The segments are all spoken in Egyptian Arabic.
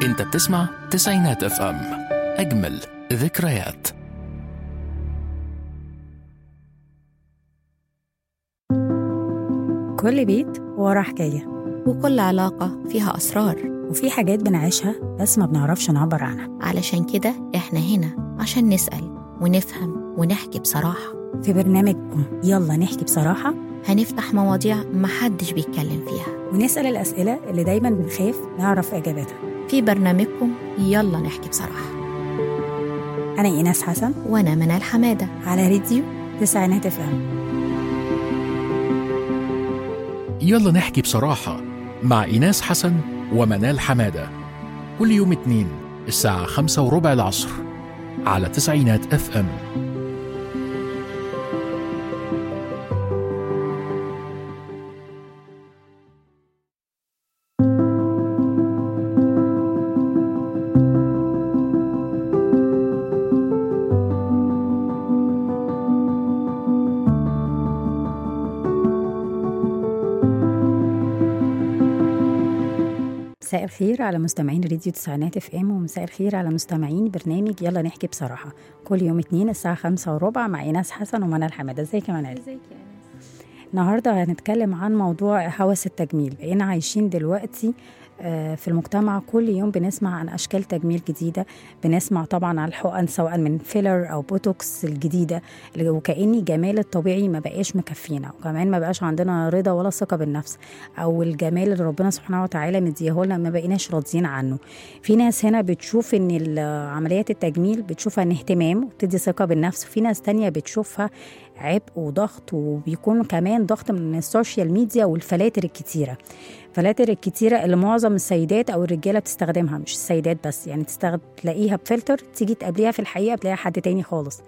انت بتسمع تسعينات اف ام اجمل ذكريات كل بيت وراه حكاية وكل علاقة فيها أسرار وفي حاجات بنعيشها بس ما بنعرفش نعبر عنها علشان كده إحنا هنا عشان نسأل ونفهم ونحكي بصراحة في برنامجكم يلا نحكي بصراحة هنفتح مواضيع محدش بيتكلم فيها ونسأل الأسئلة اللي دايما بنخاف نعرف إجابتها في برنامجكم يلا نحكي بصراحة أنا إيناس حسن وأنا منال حمادة على راديو تسعينات اف ام يلا نحكي بصراحة مع إيناس حسن ومنال حمادة كل يوم اتنين الساعة خمسة وربع العصر على تسعينات اف ام مساء الخير على مستمعين راديو تسعينات اف ام ومساء الخير على مستمعين برنامج يلا نحكي بصراحة كل يوم اتنين الساعة خمسة وربع مع إيناس حسن ومنال حمادة ازيك يا منال النهارده هنتكلم عن موضوع هوس التجميل بقينا عايشين دلوقتي آه، في المجتمع كل يوم بنسمع عن اشكال تجميل جديده بنسمع طبعا عن الحقن سواء من فيلر او بوتوكس الجديده اللي- وكاني جمال الطبيعي ما بقاش مكفينا وكمان ما بقاش عندنا رضا ولا ثقه بالنفس او الجمال اللي ربنا سبحانه وتعالى مديهولنا ما بقيناش راضيين عنه في ناس هنا بتشوف ان ال- عمليات التجميل بتشوفها ان اهتمام وبتدي ثقه بالنفس وفي ناس تانية بتشوفها عبء وضغط وبيكون كمان ضغط من السوشيال ميديا والفلاتر الكتيره الفلاتر الكتيره اللي معظم السيدات او الرجاله بتستخدمها مش السيدات بس يعني تستخدم تلاقيها بفلتر تيجي تقابليها في الحقيقه تلاقيها حد تاني خالص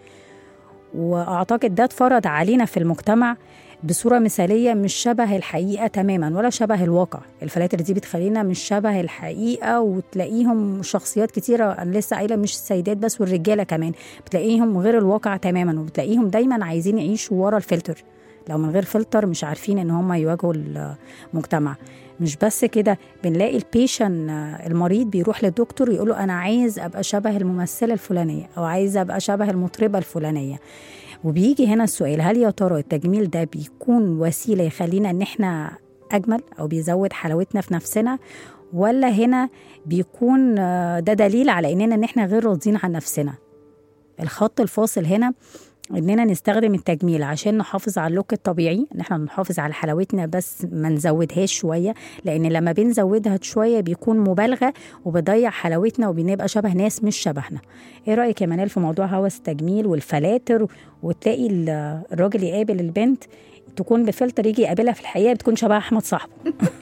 واعتقد ده اتفرض علينا في المجتمع بصوره مثاليه مش شبه الحقيقه تماما ولا شبه الواقع الفلاتر دي بتخلينا مش شبه الحقيقه وتلاقيهم شخصيات كتيره انا لسه قايله مش السيدات بس والرجاله كمان بتلاقيهم غير الواقع تماما وبتلاقيهم دايما عايزين يعيشوا ورا الفلتر لو من غير فلتر مش عارفين ان هم يواجهوا المجتمع مش بس كده بنلاقي البيشن المريض بيروح للدكتور يقول له انا عايز ابقى شبه الممثله الفلانيه او عايز ابقى شبه المطربه الفلانيه وبيجي هنا السؤال هل يا ترى التجميل ده بيكون وسيله يخلينا ان احنا اجمل او بيزود حلاوتنا في نفسنا ولا هنا بيكون آه، ده دليل على اننا ان احنا غير راضيين عن نفسنا الخط الفاصل هنا اننا نستخدم التجميل عشان نحافظ على اللوك الطبيعي ان احنا نحافظ على حلاوتنا بس ما نزودهاش شويه لان لما بنزودها شويه بيكون مبالغه وبضيع حلاوتنا وبنبقى شبه ناس مش شبهنا ايه رايك يا منال في موضوع هوس التجميل والفلاتر وتلاقي ال- الراجل يقابل البنت تكون بفلتر يجي يقابلها في الحقيقه بتكون شبه احمد صاحبه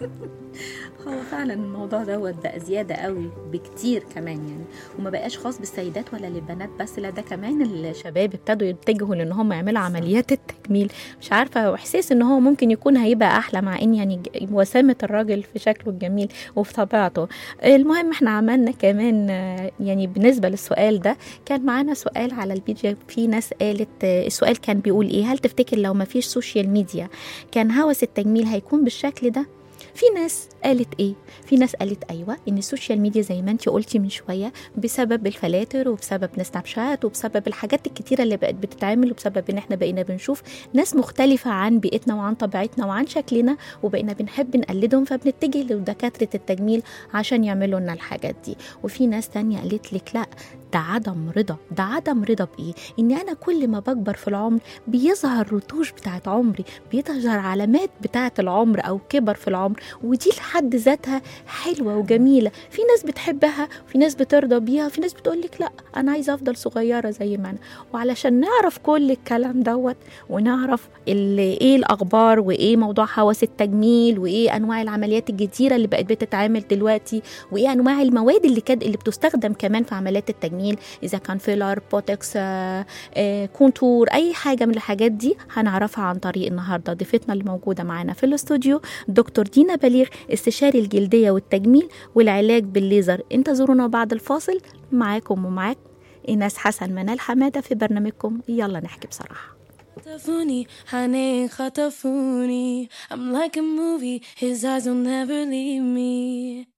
هو فعلا الموضوع دوت بقى زيادة قوي بكتير كمان يعني وما بقاش خاص بالسيدات ولا للبنات بس لا ده كمان الشباب ابتدوا يتجهوا لان هم يعملوا عمليات التجميل مش عارفة واحساس ان هو ممكن يكون هيبقى احلى مع ان يعني ج- وسامة الراجل في شكله الجميل وفي طبيعته المهم احنا عملنا كمان آه، يعني بالنسبة للسؤال ده كان معانا سؤال على الفيديو في ناس قالت آه، السؤال كان بيقول ايه هل تفتكر لو ما فيش سوشيال ميديا كان هوس التجميل هيكون بالشكل ده في ناس قالت ايه في ناس قالت ايوه ان السوشيال ميديا زي ما انت قلتي من شويه بسبب الفلاتر وبسبب سناب شات وبسبب الحاجات الكتيره اللي بقت بتتعمل وبسبب ان احنا بقينا بنشوف ناس مختلفه عن بيئتنا وعن طبيعتنا وعن شكلنا وبقينا بنحب نقلدهم فبنتجه لدكاتره التجميل عشان يعملوا لنا الحاجات دي وفي ناس تانية قالت لك لا ده عدم رضا ده عدم رضا بايه ان انا كل ما بكبر في العمر بيظهر رتوش بتاعت عمري بيظهر علامات بتاعت العمر او كبر في العمر ودي لحد ذاتها حلوه وجميله في ناس بتحبها وفي ناس بترضى بيها وفي ناس بتقول لك لا انا عايزه افضل صغيره زي ما انا وعلشان نعرف كل الكلام دوت ونعرف ال- ايه الاخبار وايه موضوع هوس التجميل وايه انواع العمليات الكتيره اللي بقت بتتعمل دلوقتي وايه انواع المواد اللي كاد اللي بتستخدم كمان في عمليات التجميل اذا كان فيلر بوتكس آه، آه، كونتور اي حاجه من الحاجات دي هنعرفها عن طريق النهارده ضيفتنا اللي موجوده معانا في الاستوديو دكتور دينا بليغ استشاري الجلديه والتجميل والعلاج بالليزر انتظرونا بعد الفاصل معاكم ومعاك ايناس حسن منال حماده في برنامجكم يلا نحكي بصراحه خطفوني honey خطفوني I'm like a movie his eyes will never leave me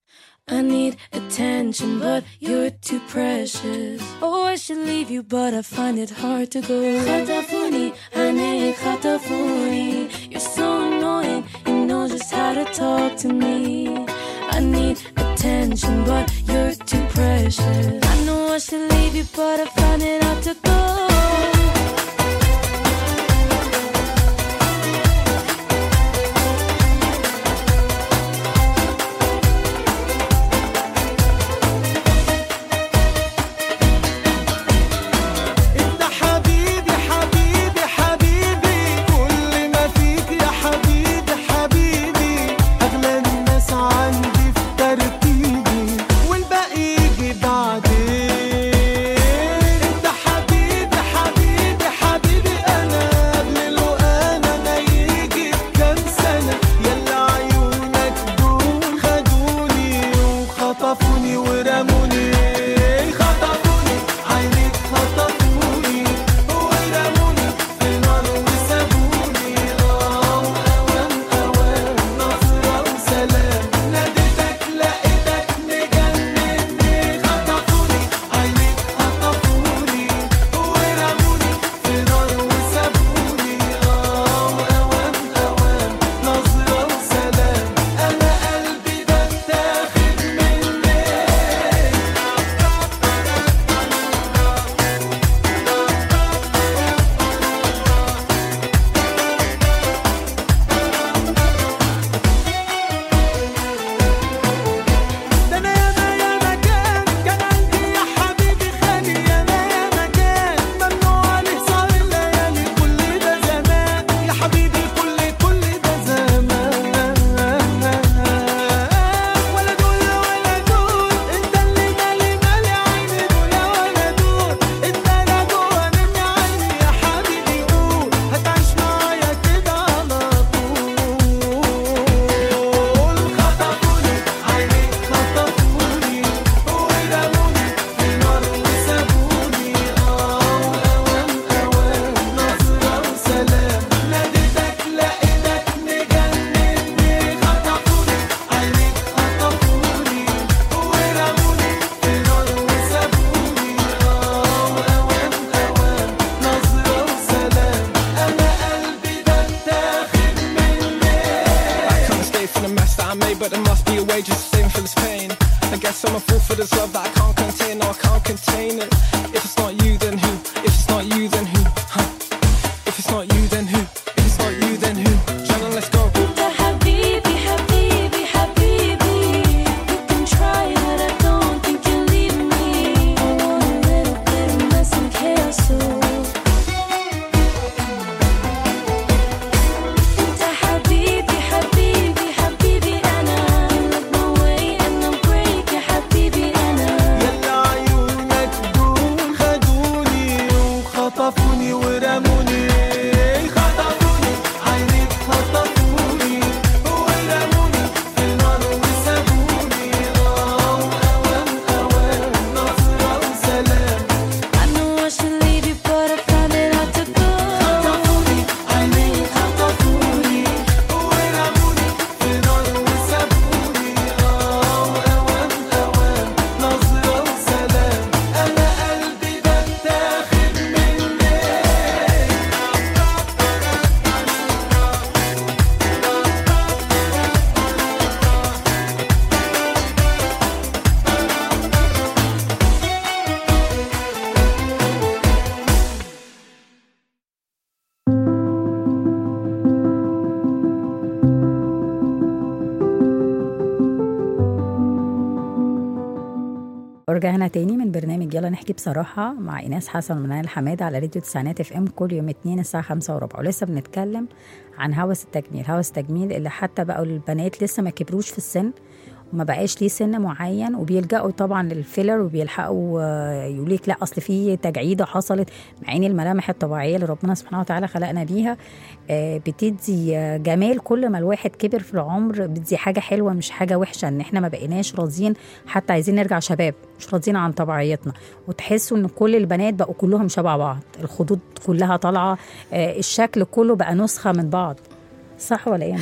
I need attention, but you're too precious. Oh, I should leave you, but I find it hard to go. خطفوني عنك خطفوني You're so annoying, you know just how to talk to me. I need attention, but you're too precious. I know I should leave you, but I find it hard to go. انت حبيبي حبيبي حبيبي كل ما فيك يا حبيبي حبيبي اغلى الناس عندي في ترتيبي والباقي يجي بعدين انت حبيبي حبيبي حبيبي انا قبل لو انا ما يجي كام سنه يلا عيونك دول خدوني وخطفوني ورموني خطفوني عينيك خطفوني ورموني في نار وسابوني اه اوام اوام نظرة وسلام ناديتك لقيتك مجنني خطفوني عينيك خطفوني ورموني في نار وسابوني اه اوام اوام نظرة وسلام انا قلبي ده اتاخد مني ده انا ياما ياما كان كان عندي يا حبيبي خالي ياما ياما كان ممنوع عليه سهر الليالي كل ده زمان يا حبيبي كل كل ده زمان ولا دول ولا دول انت اللي مالي مالي عيني دول ولا دول انت لا جوا مني عيني يا حبيبي قول هتعيش معايا كده على طول خطفوني عينيك خطفوني ورموني في نار وسابوني اه اوام اوام نظرة وسلام ناديتك لقيتك مجنني خطفوني عينيك خطفوني ورموني في نار وسابوني اه اوام اوام نظرة وسلام انا قلبي ده اتاخد مني I can't escape from the mess that I made, but there must be a way just to save for this pain. I guess I'm a fool for this love that I can't contain, no, I can't contain it. If it's not you, then who? If it's not you, then who? Huh? If it's not you, then who? If it's not you, then who? Shannon, let's go. انت حبيبي حبيبي حبيبي You can try but I don't think you'll leave me I want a little bit of mess and chaos so انت حبيبي حبيبي حبيبي انا You look my way and I'm great يا حبيبي انا يلا عيونك دول خدوني وخطفوني ورموني خطفوني عينيك خطفوني ورموني في نار وسابوني اه اوام اوام نظرة وسلام I know I should leave you but I found it hard to go خطفوني عينيك خطفوني ورموني في نار وسابوني اه اوام اوام نظرة وسلام انا قلبي ده اتاخد مني ورجعنا تاني من برنامج يلا نحكي بصراحة مع إيناس حسن ومنال حمادة على راديو تسعينات اف ام كل يوم اتنين الساعة خمسة وربع ولسه بنتكلم عن هوس التجميل هوس التجميل اللي حتى بقوا البنات لسه ما كبروش في السن وما بقاش ليه سن معين وبيلجأوا طبعا للفيلر وبيلحقوا آه، يقول لك لا اصل في تجعيده حصلت مع ان الملامح الطبيعيه اللي ربنا سبحانه وتعالى خلقنا بيها آه، بتدي آه، جمال كل ما الواحد كبر في العمر بتدي حاجه حلوه مش حاجه وحشه ان احنا ما بقيناش راضيين حتى عايزين نرجع شباب مش راضيين عن طبيعيتنا وتحسوا ان كل البنات بقوا كلهم شبه بعض الخدود كلها طالعه آه، الشكل كله بقى نسخه من بعض صح ولا ايه يا منى؟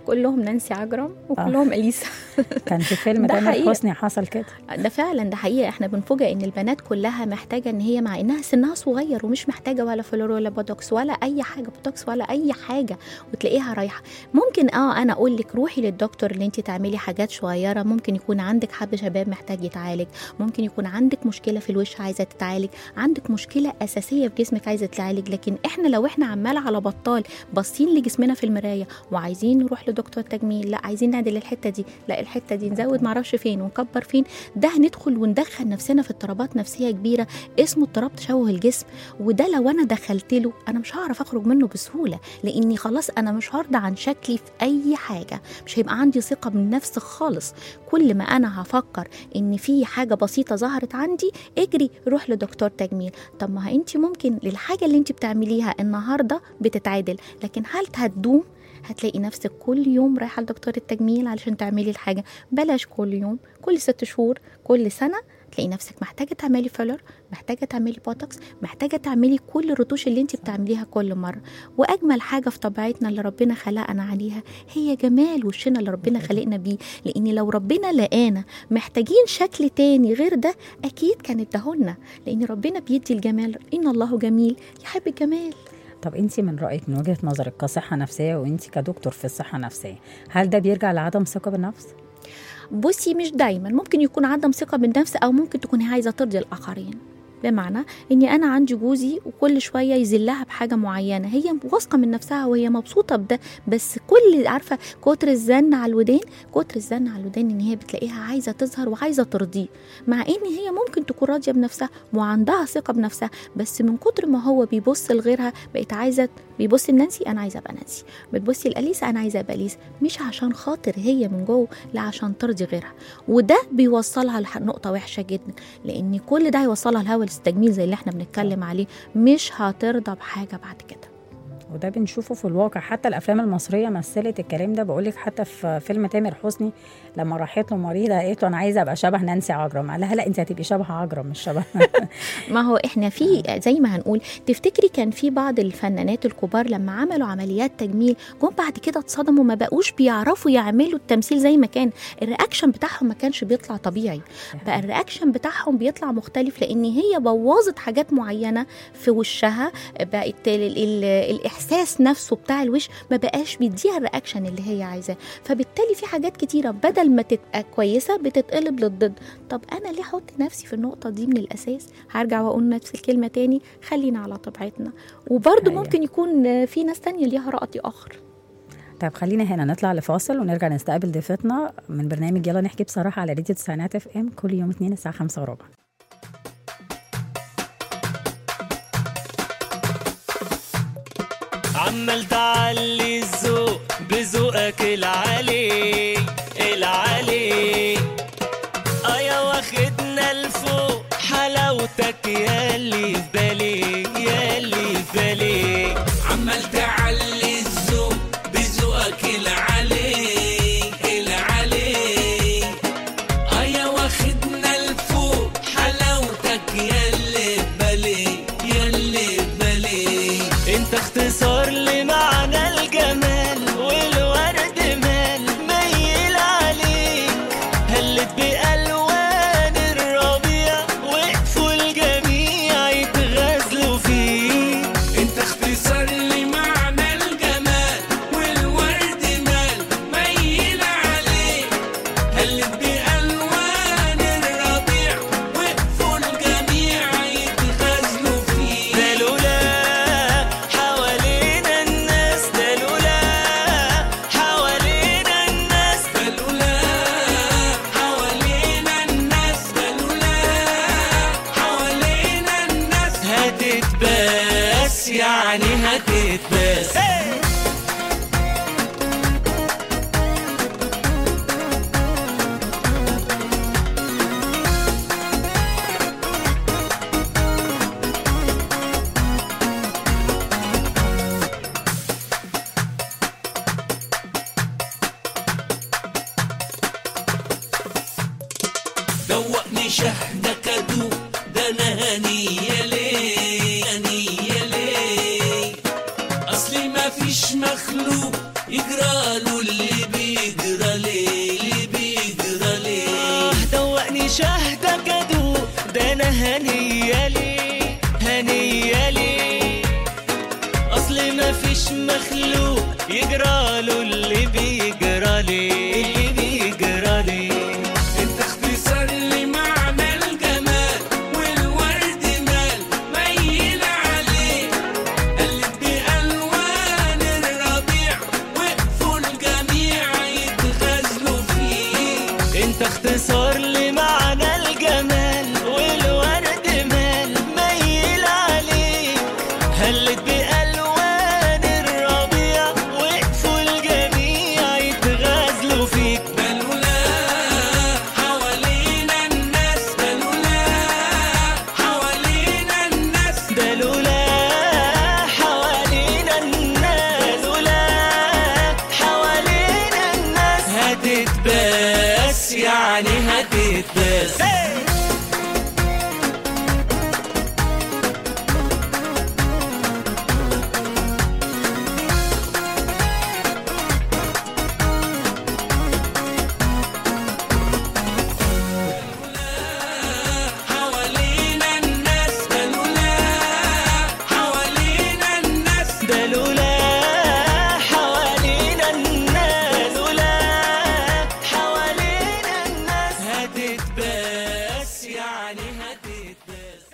كلهم نانسي عجرم وكلهم اليسا كان في فيلم ده تامر حقيقة. حسني حصل كده ده فعلا ده حقيقه احنا بنفوجئ ان البنات كلها محتاجه ان هي مع انها سنها صغير ومش محتاجه ولا فلور ولا بوتوكس ولا اي حاجه بوتوكس ولا اي حاجه وتلاقيها رايحه ممكن اه انا اقول لك روحي للدكتور اللي انت تعملي حاجات صغيره ممكن يكون عندك حب شباب محتاج يتعالج ممكن يكون عندك مشكله في الوش عايزه تتعالج عندك مشكله اساسيه في جسمك عايزه تتعالج لكن احنا لو احنا عمال على بطال باصين لجسمنا في المرايه وعايزين نروح لدكتور تجميل لا عايزين نعدل الحته دي لا الحته دي نزود معرفش فين ونكبر فين ده هندخل وندخل نفسنا في اضطرابات نفسيه كبيره اسمه اضطراب تشوه الجسم وده لو انا دخلت له انا مش هعرف اخرج منه بسهوله لاني خلاص انا مش هرضى عن شكلي في اي حاجه مش هيبقى عندي ثقه بالنفس خالص كل ما انا هفكر ان في حاجه بسيطه ظهرت عندي اجري روح لدكتور تجميل طب ما انت ممكن للحاجه اللي انت بتعمليها النهارده بتتعادل لكن هل هتدوم هتلاقي نفسك كل يوم رايحه لدكتور التجميل علشان تعملي الحاجه بلاش كل يوم كل ست شهور كل سنه تلاقي نفسك محتاجه تعملي فيلر محتاجه تعملي بوتوكس محتاجه تعملي كل الرتوش اللي انت بتعمليها كل مره واجمل حاجه في طبيعتنا اللي ربنا خلقنا عليها هي جمال وشنا اللي ربنا خلقنا بيه لان لو ربنا لقانا محتاجين شكل تاني غير ده اكيد كان اداهولنا لان ربنا بيدي الجمال ان الله جميل يحب الجمال طب انت من رايك من وجهه نظرك كصحه نفسيه وانت كدكتور في الصحه النفسيه هل ده بيرجع لعدم ثقه بالنفس بصي مش دايما ممكن يكون عدم ثقه بالنفس او ممكن تكون هي عايزه ترضي الاخرين بمعنى اني انا عندي جوزي وكل شويه يذلها بحاجه معينه هي واثقه من نفسها وهي مبسوطه بده بس كل عارفه كتر الزن على الودان كتر الزن على الودان ان هي بتلاقيها عايزه تظهر وعايزه ترضيه مع ان هي ممكن تكون راضيه بنفسها وعندها ثقه بنفسها بس من كتر ما هو بيبص لغيرها بقت عايزه بيبص لنانسي انا عايزه ابقى نانسي بتبصي لاليسا انا عايزه ابقى اليسا مش عشان خاطر هي من جوه لا عشان ترضي غيرها وده بيوصلها لنقطه وحشه جدا لان كل ده هيوصلها لهوس التجميل زي اللي احنا بنتكلم عليه مش هترضى بحاجه بعد كده وده بنشوفه في الواقع حتى الافلام المصريه مثلت الكلام ده بقول لك حتى في فيلم تامر حسني لما راحت له مريضه قالت له انا عايزه ابقى شبه نانسي عجرم قال لها لا انت هتبقي شبه عجرم مش شبه ما هو احنا في زي ما هنقول تفتكري كان في بعض الفنانات الكبار لما عملوا عمليات تجميل جم بعد كده اتصدموا ما بقوش بيعرفوا يعملوا التمثيل زي ما كان الرياكشن بتاعهم ما كانش بيطلع طبيعي بقى الرياكشن بتاعهم بيطلع مختلف لان هي بوظت حاجات معينه في وشها بقت ال ال الاحساس نفسه بتاع الوش ما بقاش بيديها الرياكشن اللي هي عايزاه فبالتالي في حاجات كتيره بدل ما تبقى كويسه بتتقلب للضد طب انا ليه احط نفسي في النقطه دي من الاساس هرجع واقول نفس الكلمه تاني خلينا على طبيعتنا وبرده أيوة. ممكن يكون في ناس تانية ليها رأي اخر طيب خلينا هنا نطلع لفاصل ونرجع نستقبل ضيفتنا من برنامج يلا نحكي بصراحه على راديو تسعينات اف ام كل يوم اثنين الساعه 5 وربع عمال تعلي الذوق بذوقك العالي العالي اه يا واخدنا لفوق حلاوتك ياللي في بالي ياللي في بالي عمال تعلي الذوق بذوقك العلي العلي ايا واخدنا لفوق حلاوتك ياللي ببالي ياللي ببالي انت اختصار لمعنى الجمال والورد مال ميل عليك هلت بألوان الربيع وقفوا الجميع يتغزلوا فيك انت اختصار لمعنى الجمال والورد مال ميل عليك هلت بألوان الربيع وقفوا الجميع يتغزلوا فيه ده لولا حوالينا الناس ده لولا حوالينا الناس فلولا حوالينا الناس فلولا حوالينا الناس هتتباس يعني هتتباس دوقني شهدك ادوق ده انا هنية ليه هنية ليه اصلي ما فيش مخلوق يجراله اللي مش مخلوق يجراله اللي بيجرالي اللي بيجرالي انت اختصار لمعنى الجمال والورد مال ميل عليه قلب بألوان الربيع وقفوا الجميع يتغزلوا فيه انت اختصار لمعنى الجمال والورد مال ميل عليه هلت بألوان الربيع وقفوا الجميع يتغازلوا فيك بلولا حوالينا الناس بلولا حوالينا الناس بلولا حوالينا الناس بلولا حوالينا الناس هتتباس يعني هتتباس حوالينا الناس بلولا حوالينا الناس بلولا حوالينا الناس بلولا حوالينا الناس هتتباس يعني هتتباس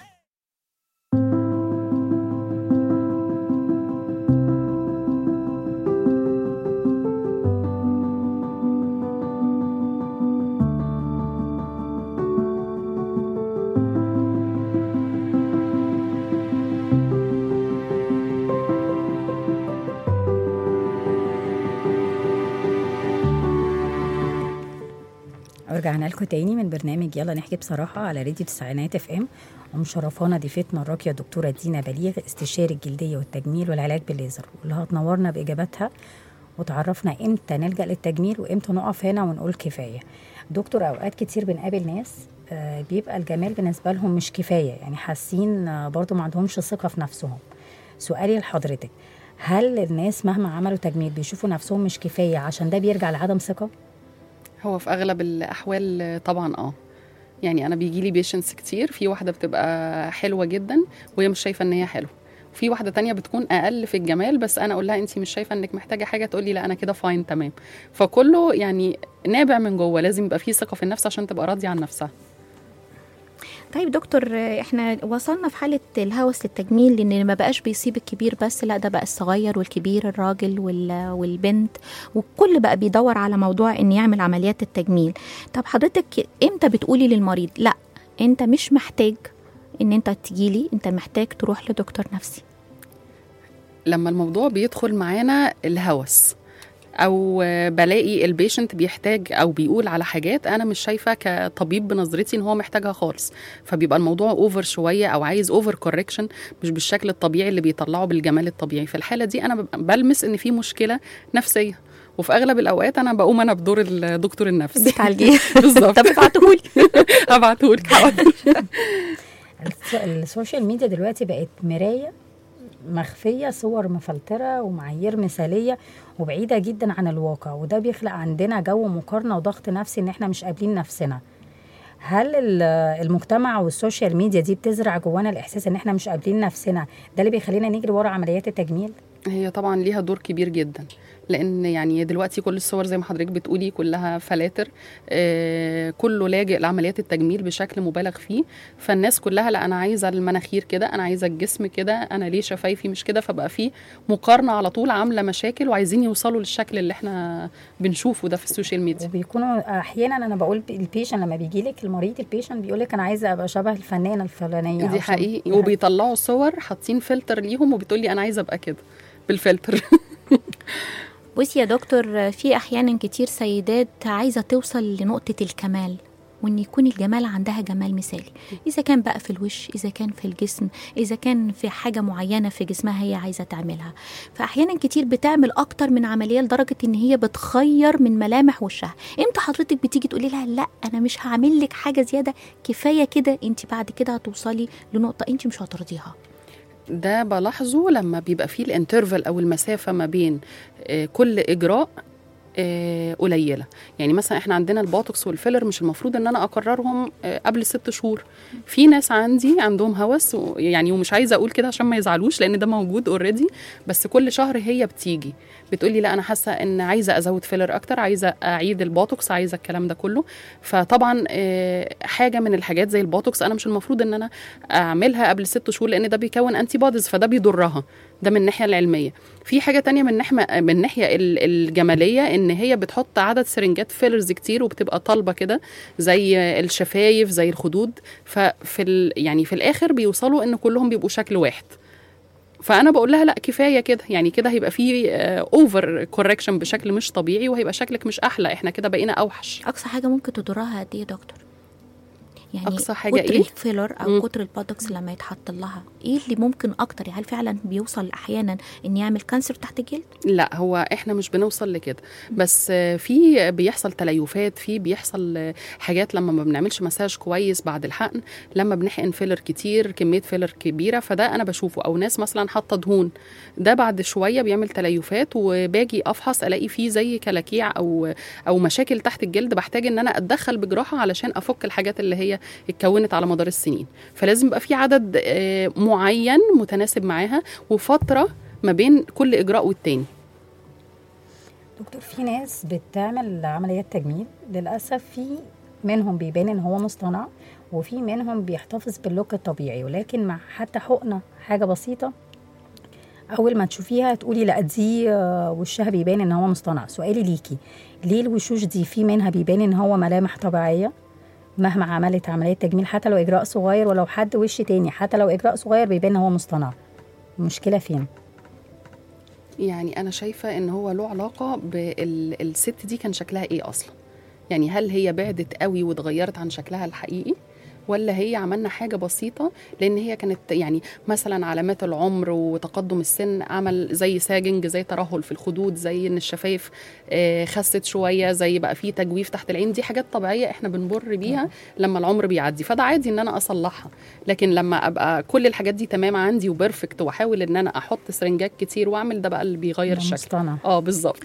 ورجعنا لكم تاني من برنامج يلا نحكي بصراحة على راديو تسعينات اف ام ومشرفانا ضيفتنا الراقية دكتورة دينا بليغ استشاري الجلدية والتجميل والعلاج بالليزر واللي هتنورنا بإجاباتها وتعرفنا امتى نلجأ للتجميل وامتى نقف هنا ونقول كفاية دكتور أوقات كتير بنقابل ناس آه، بيبقى الجمال بالنسبة لهم مش كفاية يعني حاسين آه، برضو ما عندهمش ثقة في نفسهم سؤالي لحضرتك هل الناس مهما عملوا تجميل بيشوفوا نفسهم مش كفاية عشان ده بيرجع لعدم ثقة؟ هو في اغلب الاحوال طبعا اه يعني انا بيجي لي بيشنس كتير في واحده بتبقى حلوه جدا وهي مش شايفه ان هي حلوه في واحده تانية بتكون اقل في الجمال بس انا اقول لها انت مش شايفه انك محتاجه حاجه تقول لي لا انا كده فاين تمام فكله يعني نابع من جوه لازم يبقى فيه ثقه في النفس عشان تبقى راضيه عن نفسها طيب دكتور آه، احنا وصلنا في حالة الهوس للتجميل لان ما بقاش بيصيب الكبير بس لا ده بقى الصغير والكبير الراجل وال- والبنت والكل بقى بيدور على موضوع ان يعمل عمليات التجميل طب حضرتك امتى بتقولي للمريض لا انت مش محتاج ان انت تجيلي انت محتاج تروح لدكتور نفسي لما الموضوع بيدخل معانا الهوس او بلاقي البيشنت بيحتاج او بيقول على حاجات انا مش شايفه كطبيب بنظرتي ان هو محتاجها خالص فبيبقى الموضوع اوفر شويه او عايز اوفر كوركشن مش بالشكل الطبيعي اللي بيطلعه بالجمال الطبيعي في الحاله دي انا ببقى بلمس ان في مشكله نفسيه وفي اغلب الاوقات انا بقوم انا بدور الدكتور النفسي بتعالجيه بالظبط طب ابعتهولي ابعتهولك حاضر الس- السوشيال ميديا دلوقتي بقت مراية مخفية صور مفلترة ومعايير مثالية وبعيدة جدا عن الواقع وده بيخلق عندنا جو مقارنة وضغط نفسي ان احنا مش قابلين نفسنا هل ال- المجتمع والسوشيال ميديا دي بتزرع جوانا الاحساس ان احنا مش قابلين نفسنا ده اللي بيخلينا نجري ورا عمليات التجميل هي طبعا ليها دور كبير جدا لان يعني دلوقتي كل الصور زي ما حضرتك بتقولي كلها فلاتر آه كله لاجئ لعمليات التجميل بشكل مبالغ فيه فالناس كلها لا انا عايزه المناخير كده انا عايزه الجسم كده انا ليه شفايفي مش كده فبقى في مقارنه على طول عامله مشاكل وعايزين يوصلوا للشكل اللي احنا بنشوفه ده في السوشيال ميديا وبيكونوا احيانا انا بقول البيشن لما بيجي لك المريض البيشن بيقول لك انا عايزه ابقى شبه الفنانه الفلانيه أو دي شبه- حقيقي وبيطلعوا صور حاطين فلتر ليهم وبتقولي انا عايزه ابقى كده بالفلتر بصي يا دكتور في احيانا كتير سيدات عايزه توصل لنقطه الكمال وان يكون الجمال عندها جمال مثالي اذا كان بقى في الوش اذا كان في الجسم اذا كان في حاجه معينه في جسمها هي عايزه تعملها فاحيانا كتير بتعمل اكتر من عمليه لدرجه ان هي بتخير من ملامح وشها امتى حضرتك بتيجي تقولي لها لا انا مش هعمل لك حاجه زياده كفايه كده انت بعد كده هتوصلي لنقطه انت مش هترضيها ده بلاحظه لما بيبقى فيه الانترفال او المسافه ما بين آه، كل اجراء آه، قليله يعني مثلا احنا عندنا البوتوكس والفيلر مش المفروض ان انا اقررهم آه، قبل ست شهور في ناس عندي عندهم هوس و- يعني ومش عايزه اقول كده عشان ما يزعلوش لان ده موجود اوريدي بس كل شهر هي بتيجي بتقولي لا انا حاسه ان عايزه ازود فيلر اكتر عايزه اعيد البوتوكس عايزه الكلام ده كله فطبعا آه، حاجه من الحاجات زي البوتوكس انا مش المفروض ان انا اعملها قبل ست شهور لان ده بيكون انتي بوديز فده بيضرها ده من الناحيه العلميه في حاجه تانية من ناحيه من الناحيه ال- الجماليه ان هي بتحط عدد سرنجات فيلرز كتير وبتبقى طالبه كده زي الشفايف زي الخدود ففي ال يعني في الاخر بيوصلوا ان كلهم بيبقوا شكل واحد فانا بقول لها لا كفايه كده يعني كده هيبقى في اوفر كوركشن بشكل مش طبيعي وهيبقى شكلك مش احلى احنا كده بقينا اوحش اقصى حاجه ممكن تضرها قد ايه يا دكتور يعني أقصى حاجة كتر إيه؟ الفيلر او مم. كتر البوتوكس لما يتحط لها ايه اللي ممكن اكتر يعني هل فعلا بيوصل احيانا ان يعمل كانسر تحت الجلد لا هو احنا مش بنوصل لكده بس آه، في بيحصل تليفات في بيحصل آه، حاجات لما ما بنعملش مساج كويس بعد الحقن لما بنحقن فيلر كتير كميه فيلر كبيره فده انا بشوفه او ناس مثلا حاطه دهون ده بعد شويه بيعمل تليفات وباجي افحص الاقي فيه زي كلاكيع او او مشاكل تحت الجلد بحتاج ان انا اتدخل بجراحه علشان افك الحاجات اللي هي اتكونت على مدار السنين فلازم يبقى في عدد آه، معين متناسب معاها وفتره ما بين كل اجراء والتاني دكتور في ناس بتعمل عمليات تجميل للأسف في منهم بيبان ان هو مصطنع وفي منهم بيحتفظ باللوك الطبيعي ولكن مع حتى حقنة حاجة بسيطة أول ما تشوفيها تقولي لا دي آه، وشها بيبان ان هو مصطنع سؤالي ليكي ليه الوشوش دي في منها بيبان ان هو ملامح طبيعية مهما عملت عملية تجميل حتى لو إجراء صغير ولو حد وش تاني حتى لو إجراء صغير بيبان ان هو مصطنع المشكلة فين؟ يعني انا شايفه ان هو له علاقه بالست دي كان شكلها ايه اصلا يعني هل هي بعدت قوي واتغيرت عن شكلها الحقيقي ولا هي عملنا حاجه بسيطه لان هي كانت يعني مثلا علامات العمر وتقدم السن عمل زي ساجنج زي ترهل في الخدود زي ان الشفايف آه، خست شويه زي بقى فيه تجويف تحت العين دي حاجات طبيعيه احنا بنمر بيها لما العمر بيعدي فده عادي ان انا اصلحها لكن لما ابقى كل الحاجات دي تمام عندي وبرفكت واحاول ان انا احط سرنجات كتير واعمل ده بقى اللي بيغير ده الشكل مصطنع اه بالظبط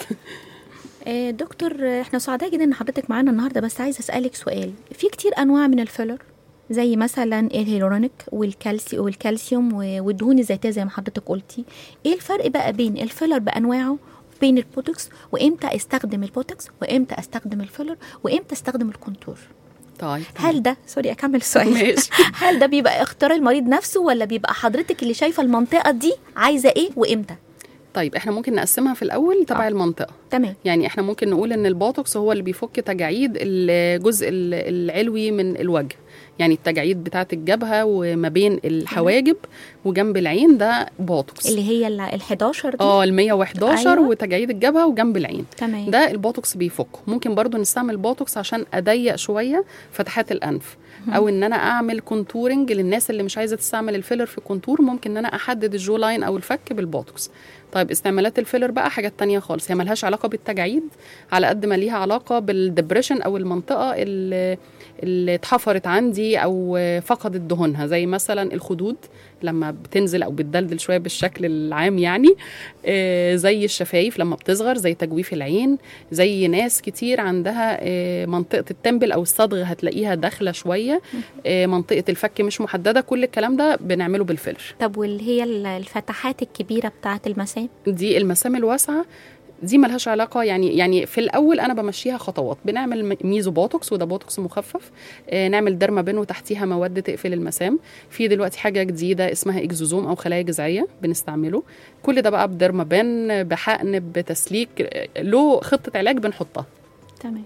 آه، دكتور آه، احنا سعداء جدا ان حضرتك معانا النهارده بس عايزه اسالك سؤال في كتير انواع من الفيلر زي مثلا الهيلورونيك والكالسي والكالسيوم و- والدهون الزيتيه زي ما حضرتك قلتي ايه الفرق بقى بين الفيلر بانواعه بين البوتوكس وامتى استخدم البوتوكس وامتى استخدم الفيلر وامتى استخدم الكونتور طيب هل ده سوري اكمل السؤال ماشي هل ده بيبقى اختيار المريض نفسه ولا بيبقى حضرتك اللي شايفه المنطقه دي عايزه ايه وامتى طيب احنا ممكن نقسمها في الاول تبع آه. المنطقه تمام يعني احنا ممكن نقول ان البوتوكس هو اللي بيفك تجاعيد الجزء ال- العلوي من الوجه يعني التجاعيد بتاعه الجبهه وما بين الحواجب وجنب العين ده بوتوكس اللي هي ال 11 دي اه ال 111 أيوة. وتجاعيد الجبهه وجنب العين تمام ده البوتوكس بيفكه ممكن برضو نستعمل بوتوكس عشان اضيق شويه فتحات الانف او ان انا اعمل كونتورنج للناس اللي مش عايزه تستعمل الفيلر في كونتور ممكن ان انا احدد الجو لاين او الفك بالبوتوكس طيب استعمالات الفيلر بقى حاجات تانية خالص هي ملهاش علاقه بالتجاعيد على قد ما ليها علاقه بالدبريشن او المنطقه اللي اللي اتحفرت عندي او فقدت دهونها زي مثلا الخدود لما بتنزل او بتدلدل شويه بالشكل العام يعني آه، زي الشفايف لما بتصغر زي تجويف العين زي ناس كتير عندها آه، منطقه التمبل او الصدغ هتلاقيها داخله شويه آه، منطقه الفك مش محدده كل الكلام ده بنعمله بالفيلر طب واللي هي ال- الفتحات الكبيره بتاعه المسام دي المسام الواسعه دي ملهاش علاقه يعني يعني في الاول انا بمشيها خطوات بنعمل م- ميزو بوتوكس وده بوتوكس مخفف آه نعمل ديرما بين وتحتيها مواد تقفل المسام في دلوقتي حاجه جديده اسمها اكزوزوم او خلايا جذعيه بنستعمله كل ده بقى بديرما بين بحقن بتسليك آه، له خطه علاج بنحطها تمام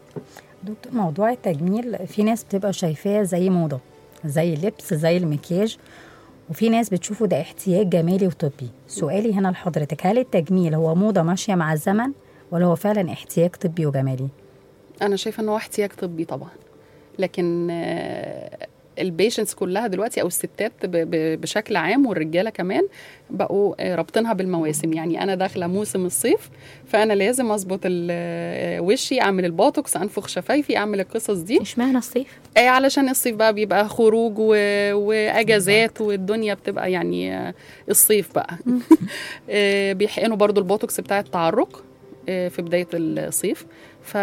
دكتور موضوع التجميل في ناس بتبقى شايفاه زي موضة زي اللبس زي المكياج وفي ناس بتشوفه ده احتياج جمالي وطبي سؤالي هنا لحضرتك هل التجميل هو موضة ماشية مع الزمن ولا هو فعلا احتياج طبي وجمالي انا شايفه ان هو احتياج طبي طبعا لكن البيشنتس كلها دلوقتي او الستات ب- ب- بشكل عام والرجاله كمان بقوا آه، رابطينها بالمواسم يعني انا داخله موسم الصيف فانا لازم اظبط ال- آه، وشي اعمل البوتوكس انفخ شفايفي اعمل القصص دي اشمعنى الصيف آه، علشان الصيف بقى بيبقى خروج و... واجازات والدنيا بتبقى يعني آه، الصيف بقى آه، بيحقنوا برضو البوتوكس بتاع التعرق آه، في بدايه الصيف ف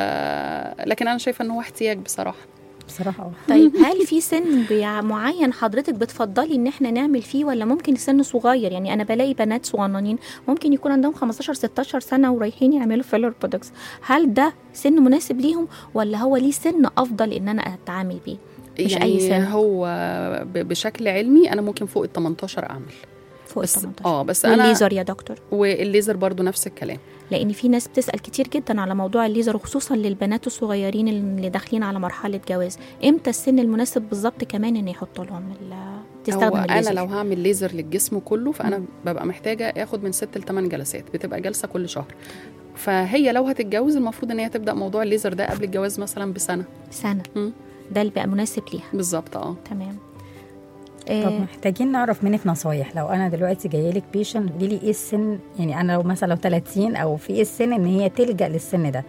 لكن انا شايفه ان هو احتياج بصراحه بصراحه اه طيب هل في سن بيع- معين حضرتك بتفضلي ان احنا نعمل فيه ولا ممكن سن صغير يعني انا بلاقي بنات صغننين ممكن يكون عندهم 15 16 سنه ورايحين يعملوا فيلر بودكس هل ده سن مناسب ليهم ولا هو ليه سن افضل ان انا اتعامل بيه مش يعني أي سن. هو ب- بشكل علمي انا ممكن فوق ال 18 اعمل فوق ال بس 18 اه بس انا والليزر يا دكتور والليزر برضو نفس الكلام لان في ناس بتسال كتير جدا على موضوع الليزر وخصوصا للبنات الصغيرين اللي داخلين على مرحله جواز امتى السن المناسب بالظبط كمان ان يحطوا لهم ال- تستخدم هو انا الليزر لو هعمل ليزر للجسم كله فانا ببقى محتاجه اخد من 6 ل 8 جلسات بتبقى جلسه كل شهر فهي لو هتتجوز المفروض ان هي تبدا موضوع الليزر ده قبل الجواز مثلا بسنه سنه مم. ده اللي بقى مناسب ليها بالظبط اه تمام طب آه محتاجين نعرف منك نصايح لو انا دلوقتي جايه لك بيشن قولي لي ايه السن يعني انا لو مثلا لو 30 او في ايه السن ان هي تلجا للسن ده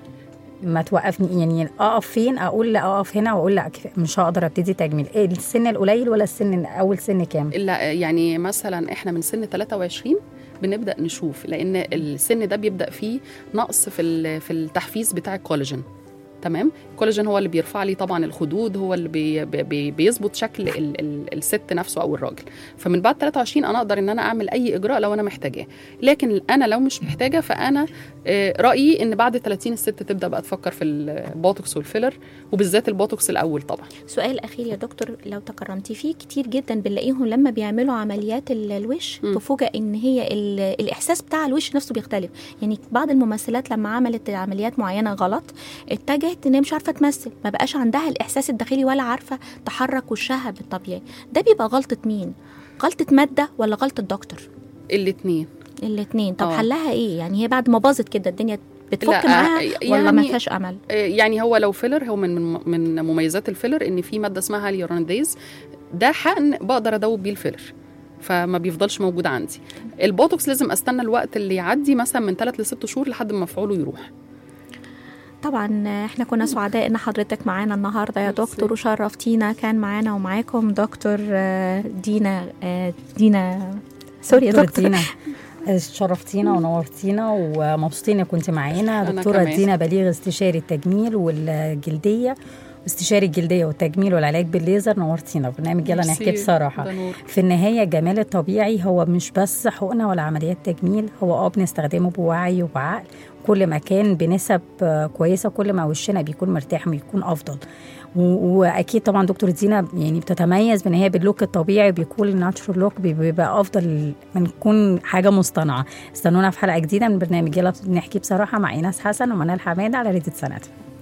ما توقفني يعني اقف فين اقول لا اقف هنا واقول لا كفاية، مش هقدر ابتدي تجميل ايه السن القليل ولا السن اول سن كام لا يعني مثلا احنا من سن 23 بنبدا نشوف لان السن ده بيبدا فيه نقص في ال- في التحفيز بتاع الكولاجين تمام الكولاجين هو اللي بيرفع لي طبعا الخدود هو اللي بي بي بيظبط شكل ال ال الست نفسه او الراجل فمن بعد 23 انا اقدر ان انا اعمل اي اجراء لو انا محتاجاه لكن انا لو مش محتاجه فانا آه، رايي ان بعد 30 الست تبدا بقى تفكر في البوتوكس والفيلر وبالذات البوتوكس الاول طبعا سؤال اخير يا دكتور لو تكرمتي فيه كتير جدا بنلاقيهم لما بيعملوا عمليات ال- الوش مم. تفوجئ ان هي ال- الاحساس بتاع الوش نفسه بيختلف يعني بعض الممثلات لما عملت عمليات معينه غلط اتجهت ان هي مش عارفه تمثل ما بقاش عندها الاحساس الداخلي ولا عارفه تحرك وشها بالطبيعي ده بيبقى غلطه مين غلطه ماده ولا غلطه دكتور الاثنين الاثنين طب آه. حلها ايه يعني هي بعد ما باظت كده الدنيا بتفك لا، معاها آه، ولا ما يعني- فيهاش امل آه، يعني هو لو فيلر هو من من من مميزات الفيلر ان في ماده اسمها هاليورونيديز ده حقن بقدر ادوب بيه الفيلر فما بيفضلش موجود عندي البوتوكس لازم استنى الوقت اللي يعدي مثلا من 3 ل 6 شهور لحد ما مفعوله يروح طبعا احنا كنا سعداء ان حضرتك معانا النهارده يا ميرسي. دكتور وشرفتينا كان معانا ومعاكم دكتور آه، دينا آه، دينا سوري يا دكتور دينا شرفتينا ونورتينا ومبسوطين انك كنت معانا أنا دكتوره كمان. دينا بليغ استشاري التجميل والجلديه واستشاري الجلديه والتجميل والعلاج بالليزر نورتينا برنامج يلا نحكي ميرسي، بصراحه ده نور. في النهايه الجمال الطبيعي هو مش بس حقنه ولا عمليات تجميل هو اه بنستخدمه بوعي وبعقل كل ما كان بنسب آه، كويسه كل ما وشنا بيكون مرتاح وبيكون افضل و- واكيد طبعا دكتور دينا يعني بتتميز بان هي باللوك الطبيعي بيكون الناتشورال لوك بيبقى افضل من يكون حاجه مصطنعه استنونا في حلقه جديده من برنامج يلا نحكي بصراحه مع ايناس حسن ومنال حماده على ريدة سنتها